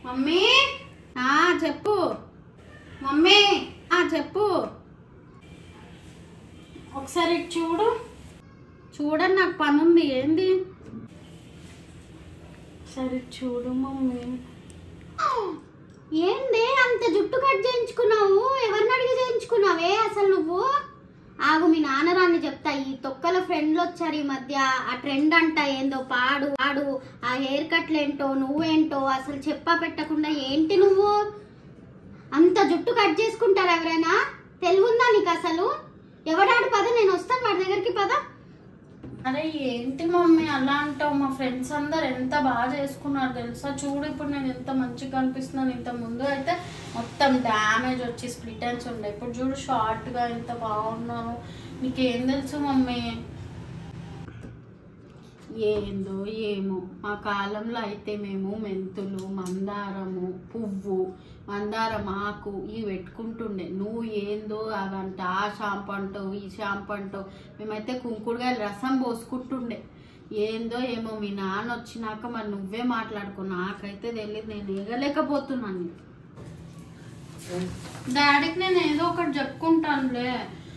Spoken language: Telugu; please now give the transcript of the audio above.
మమ్మీ ఆ చెప్పు మమ్మీ ఆ చెప్పు ఒకసారి ఇటు చూడు చూడండి నాకు పని ఉంది ఏంది సరే చూడు మమ్మీ ఏంది అంత జుట్టు కట్ చేయించుకున్నావు ఎవరిని అడిగి చేయించుకున్నావే అసలు నువ్వు ఆగు మీ నాన్నరాన్ని చెప్తా ఈ తొక్కల ఫ్రెండ్లు వచ్చారు ఈ మధ్య ఆ ట్రెండ్ అంట ఏందో పాడు పాడు ఆ హెయిర్ కట్లు ఏంటో నువ్వేంటో అసలు చెప్పా పెట్టకుండా ఏంటి నువ్వు అంత జుట్టు కట్ చేసుకుంటారు ఎవరైనా తెలివుందా నీకు అసలు ఎవడాడు పద నేను వస్తాను వాడి దగ్గరికి పద అరే ఏంటి మమ్మీ అలా అంటావు మా ఫ్రెండ్స్ అందరు ఎంత బాగా చేసుకున్నారు తెలుసా చూడు ఇప్పుడు నేను ఎంత మంచిగా కనిపిస్తున్నాను ఇంత ముందు అయితే మొత్తం డ్యామేజ్ వచ్చి స్ప్లిట్ అండ్స్ ఉండే ఇప్పుడు చూడు షార్ట్గా ఎంత బాగున్నాను నీకేం తెలుసు మమ్మీ ఏందో ఏమో ఆ కాలంలో అయితే మేము మెంతులు మందారము పువ్వు మందారం ఆకు ఇవి పెట్టుకుంటుండే నువ్వు ఏందో అవంట ఆ షాంపూ అంటావు ఈ షాంపూ అంటావు మేమైతే కుంకుడుగా రసం పోసుకుంటుండే ఏందో ఏమో మీ నాన్న వచ్చినాక మరి నువ్వే మాట్లాడుకో నాకైతే తెలియదు నేను ఏగలేకపోతున్నాను డాడీకి నేను ఏదో ఒకటి చెప్పుకుంటానులే